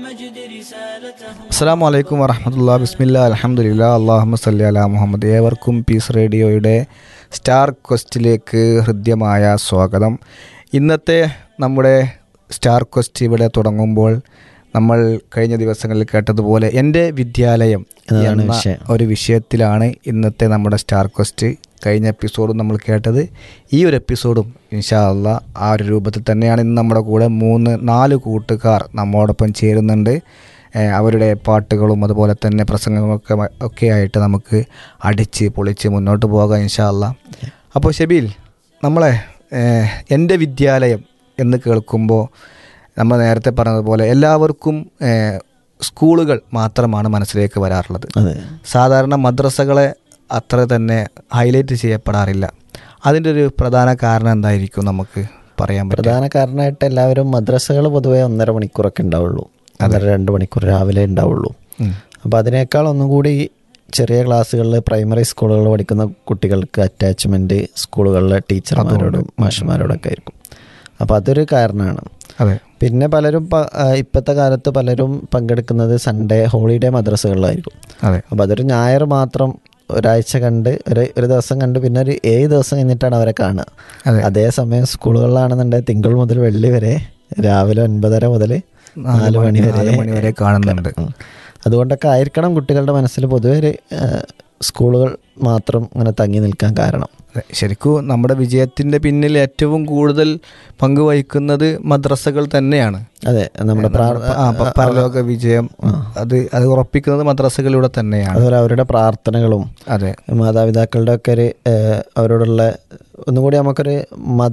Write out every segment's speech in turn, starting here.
അസ്സാം വലൈക്കും വറഹമത്തുള്ള ബിസ്മില്ല അലഹമുല്ല അള്ളാഹു സല്ലി അല മുഹമ്മദ് ഏവർക്കും പീസ് റേഡിയോയുടെ സ്റ്റാർ ക്വസ്റ്റിലേക്ക് ഹൃദ്യമായ സ്വാഗതം ഇന്നത്തെ നമ്മുടെ സ്റ്റാർ ക്വസ്റ്റ് ഇവിടെ തുടങ്ങുമ്പോൾ നമ്മൾ കഴിഞ്ഞ ദിവസങ്ങളിൽ കേട്ടതുപോലെ എൻ്റെ വിദ്യാലയം എന്നതാണ് എന്ന വിഷയം. ഒരു വിഷയത്തിലാണ് ഇന്നത്തെ നമ്മുടെ സ്റ്റാർ ക്വസ്റ്റ് കഴിഞ്ഞ എപ്പിസോഡും നമ്മൾ കേട്ടത് ഈ ഒരു എപ്പിസോഡും ഇൻഷാ അള്ളാ ആ ഒരു രൂപത്തിൽ തന്നെയാണ് ഇന്ന് നമ്മുടെ കൂടെ മൂന്ന് നാല് കൂട്ടുകാർ നമ്മോടൊപ്പം ചേരുന്നുണ്ട് ഏഹ് അവരുടെ പാട്ടുകളും അതുപോലെ തന്നെ പ്രസംഗങ്ങളൊക്കെ മ- ഒക്കെ ആയിട്ട് നമുക്ക് അടിച്ച് പൊളിച്ച് മുന്നോട്ട് പോകാം ഇൻഷാ അള്ളാ അപ്പോൾ ഷബീൽ നമ്മളെ ഏഹ് എൻ്റെ വിദ്യാലയം എന്ന് കേൾക്കുമ്പോൾ നമ്മൾ നേരത്തെ പറഞ്ഞതുപോലെ എല്ലാവർക്കും ഏഹ് സ്കൂളുകൾ മാത്രമാണ് മനസ്സിലേക്ക് വരാറുള്ളത് അതെ സാധാരണ മദ്രസകളെ അത്ര തന്നെ ഹൈലൈറ്റ് ചെയ്യപ്പെടാറില്ല അതിൻ്റെ ഒരു പ്രധാന കാരണം എന്തായിരിക്കും നമുക്ക് പറയാൻ പറ്റും പ്രധാന കാരണമായിട്ട് എല്ലാവരും മദ്രസകൾ പൊതുവെ ഒന്നര മണിക്കൂറൊക്കെ ഉണ്ടാവുള്ളൂ ഒന്നര രണ്ട് മണിക്കൂർ രാവിലെ ഉണ്ടാവുള്ളൂ അപ്പോൾ അതിനേക്കാൾ ഒന്നും കൂടി ചെറിയ ക്ലാസ്സുകളിൽ പ്രൈമറി സ്കൂളുകളിൽ പഠിക്കുന്ന കുട്ടികൾക്ക് അറ്റാച്ച്മെൻറ്റ് സ്കൂളുകളിലെ ടീച്ചർമാരോടും മാഷന്മാരോടൊക്കെ ആയിരിക്കും അപ്പോൾ അതൊരു കാരണമാണ് അതെ പിന്നെ പലരും പ- ആ, ഇപ്പോഴത്തെ കാലത്ത് പലരും പങ്കെടുക്കുന്നത് സൺഡേ ഹോളിഡേ മദ്രസകളിലായിരിക്കും അതെ അപ്പോൾ അതൊരു ഞായർ മാത്രം ഒരാഴ്ച കണ്ട് ഒരു ഒരു ദിവസം കണ്ട് പിന്നെ ഒരു ഏഴ് ദിവസം കഴിഞ്ഞിട്ടാണ് അവരെ കാണുക അതെ അതേസമയം സ്കൂളുകളിലാണെന്നുണ്ടെങ്കിൽ തിങ്കൾ മുതൽ വെള്ളി വരെ രാവിലെ ഒൻപതര മുതൽ നാല് നാല് മണി മണി നാല് മണി വരെ കാണുന്നുണ്ട് ഉം. അതുകൊണ്ടൊക്കെ ആയിരിക്കണം കുട്ടികളുടെ മനസ്സിൽ പൊതുവെ ഒരു ആ, സ്കൂളുകൾ മാത്രം ഇങ്ങനെ തങ്ങി നിൽക്കാൻ കാരണം അതെ, ശരിക്കും നമ്മുടെ വിജയത്തിൻ്റെ പിന്നിൽ ഏറ്റവും കൂടുതൽ പങ്ക് വഹിക്കുന്നത് മദ്രസകൾ തന്നെയാണ് അതെ നമ്മുടെ പ്രാർ- ആ, പ- പരലോക വിജയം അത് അത് ഉറപ്പിക്കുന്നത് മദ്രസകളിലൂടെ തന്നെയാണ് അതുപോലെ അവരുടെ പ്രാർത്ഥനകളും അതെ മാതാപിതാക്കളുടെ ഒക്കെ ഒരു ഏഹ്, അവരോടുള്ള ഒന്നുകൂടി നമുക്കൊരു മത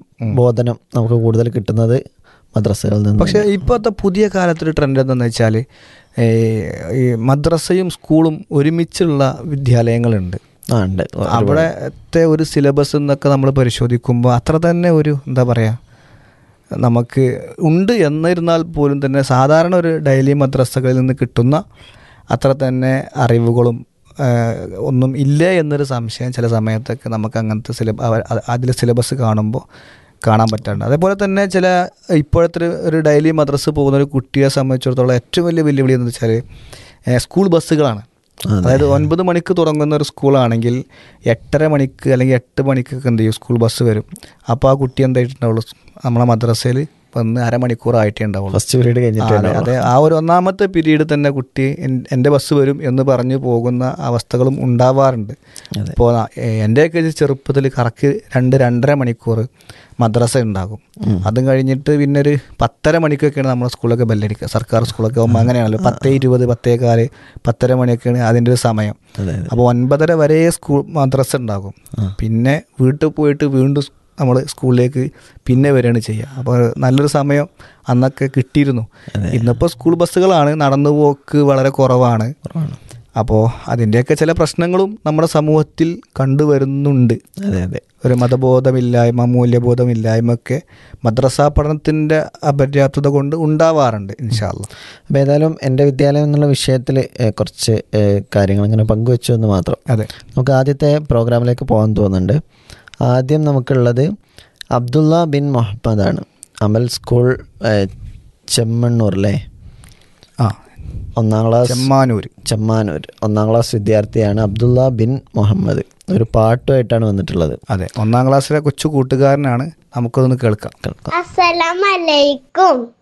ബോധനം നമുക്ക് കൂടുതൽ കിട്ടുന്നത് മദ്രസകളിൽ നിന്ന് പക്ഷേ ഇപ്പോഴത്തെ പുതിയ കാലത്തൊരു ട്രെൻഡ് എന്താണെന്ന് വെച്ചാൽ ഈ മദ്രസയും സ്കൂളും ഒരുമിച്ചുള്ള വിദ്യാലയങ്ങളുണ്ട് ആ ഉണ്ട് അവിടത്തെ ഒരു സിലബസ് എന്നൊക്കെ നമ്മൾ പരിശോധിക്കുമ്പോൾ അത്ര തന്നെ ഒരു എന്താ പറയുക നമുക്ക് ഉണ്ട് എന്നിരുന്നാൽ പോലും തന്നെ സാധാരണ ഒരു ഡെയിലി മദ്രസകളിൽ നിന്ന് കിട്ടുന്ന അത്ര തന്നെ അറിവുകളും ആ, ഒന്നും ഇല്ലേ എന്നൊരു സംശയം ചില സമയത്തൊക്കെ നമുക്ക് അങ്ങനത്തെ സിലബ അതിൽ സിലബസ് കാണുമ്പോൾ കാണാൻ പറ്റാറുണ്ട് അതേപോലെ തന്നെ ചില ഇപ്പോഴത്തെ ഒരു- ഒരു ഡെയിലി മദ്രസ് പോകുന്ന ഒരു കുട്ടിയെ സംബന്ധിച്ചിടത്തോളം ഏറ്റവും വലിയ വെല്ലുവിളി എന്ന് വെച്ചാൽ ഏ, സ്കൂൾ ബസ്സുകളാണ് അതായത് ഒൻപത് മണിക്ക് തുടങ്ങുന്ന ഒരു സ്കൂളാണെങ്കിൽ എട്ടര മണിക്ക് അല്ലെങ്കിൽ എട്ട് മണിക്കൊക്കെ എന്ത് ചെയ്യും സ്കൂൾ ബസ് വരും അപ്പോൾ ആ കുട്ടി എന്തായിട്ടുണ്ടാവുള്ളൂ നമ്മളെ മദ്രസയിൽ വന്ന് അരമണിക്കൂർ ആയിട്ടേ ഉണ്ടാവുള്ളൂ ഫസ്റ്റ് പീരീഡ് കഴിഞ്ഞിട്ട് അതെ അതെ ആ ഒരു ഒന്നാമത്തെ പീരീഡ് തന്നെ കുട്ടി എൻ- എൻ്റെ ബസ് വരും എന്ന് പറഞ്ഞു പോകുന്ന അവസ്ഥകളും ഉണ്ടാവാറുണ്ട് ഇപ്പോൾ എൻ്റെയൊക്കെ ചെറുപ്പത്തിൽ കറക്റ്റ് രണ്ട് രണ്ടര മണിക്കൂർ മദ്രസ ഉണ്ടാകും അതും കഴിഞ്ഞിട്ട് പിന്നെ ഒരു പത്തര മണിക്കൊക്കെയാണ് നമ്മുടെ സ്കൂളൊക്കെ ബെല്ലടിക്കുക സർക്കാർ സ്കൂളൊക്കെ ആകുമ്പോൾ അങ്ങനെയാണല്ലോ പത്തേ ഇരുപത് പത്തേ കാല് പത്തര മണിയൊക്കെയാണ് അതിൻ്റെ ഒരു സമയം അതെ അപ്പോൾ ഒൻപതര വരെ സ്കൂൾ മദ്രസ ഉണ്ടാകും പിന്നെ വീട്ടിൽ പോയിട്ട് വീണ്ടും നമ്മൾ സ്കൂളിലേക്ക് പിന്നെ വരികയാണ് ചെയ്യുക അപ്പോൾ നല്ലൊരു സമയം അന്നൊക്കെ കിട്ടിയിരുന്നു ഇന്നിപ്പോൾ സ്കൂൾ ബസ്സുകളാണ് നടന്നു പോക്ക് വളരെ കുറവാണ് അപ്പോൾ അതിൻ്റെയൊക്കെ ചില പ്രശ്നങ്ങളും നമ്മുടെ സമൂഹത്തിൽ കണ്ടുവരുന്നുണ്ട് അതെ അതെ ഒരു മതബോധമില്ലായ്മ മൂല്യബോധമില്ലായ്മ ഒക്കെ മദ്രസ പഠനത്തിൻ്റെ അപര്യാപ്തത കൊണ്ട് ഉണ്ടാവാറുണ്ട് ഇൻഷാല്ല അപ്പോൾ ഏതായാലും എൻ്റെ വിദ്യാലയം എന്നുള്ള വിഷയത്തിൽ കുറച്ച് ഏഹ്, കാര്യങ്ങൾ ഇങ്ങനെ പങ്കുവെച്ചു എന്ന് മാത്രം അതെ നമുക്ക് ആദ്യത്തെ പ്രോഗ്രാമിലേക്ക് പോകാൻ തോന്നുന്നുണ്ട് ആദ്യം നമുക്കുള്ളത് അബ്ദുള്ള ബിൻ മുഹമ്മദാണ് അമൽ സ്കൂൾ ഏഹ്, ചെമ്മണ്ണൂർ അല്ലേ ആ ഒന്നാം ക്ലാസ് ചെമ്മാനൂർ ചെമ്മാനൂർ ഒന്നാം ക്ലാസ് വിദ്യാർത്ഥിയാണ് അബ്ദുള്ള ബിൻ മുഹമ്മദ് ഒരു പാട്ടുമായിട്ടാണ് വന്നിട്ടുള്ളത് അതെ ഒന്നാം ക്ലാസ്സിലെ കൊച്ചു കൂട്ടുകാരനാണ് നമുക്കതൊന്ന് കേൾക്കാം കേൾക്കാം അസ്സലാമലൈക്കും